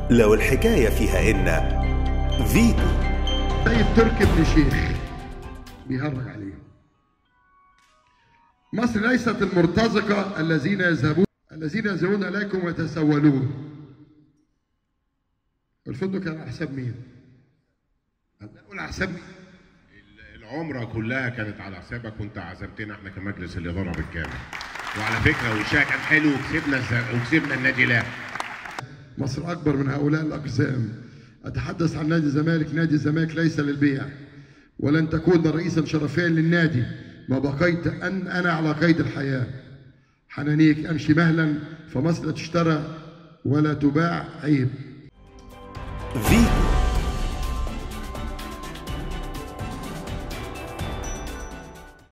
لو الحكاية فيها إن فيتو سيد تركي بن شيخ بيهرج عليه مصر ليست المرتزقة الذين يذهبون الذين يذهبون إليكم ويتسولون الفندق كان على حساب مين؟ هنقول على حساب مين؟ العمرة كلها كانت على حسابك وانت عزمتنا احنا كمجلس الإدارة بالكامل وعلى فكرة وشها كان حلو وكسبنا الز- وكسبنا النادي الاهلي مصر أكبر من هؤلاء الأقسام أتحدث عن نادي الزمالك نادي الزمالك ليس للبيع ولن تكون رئيسا شرفيا للنادي ما بقيت أن أنا على قيد الحياة حنانيك أمشي مهلا فمصر لا تشترى ولا تباع عيب فيتو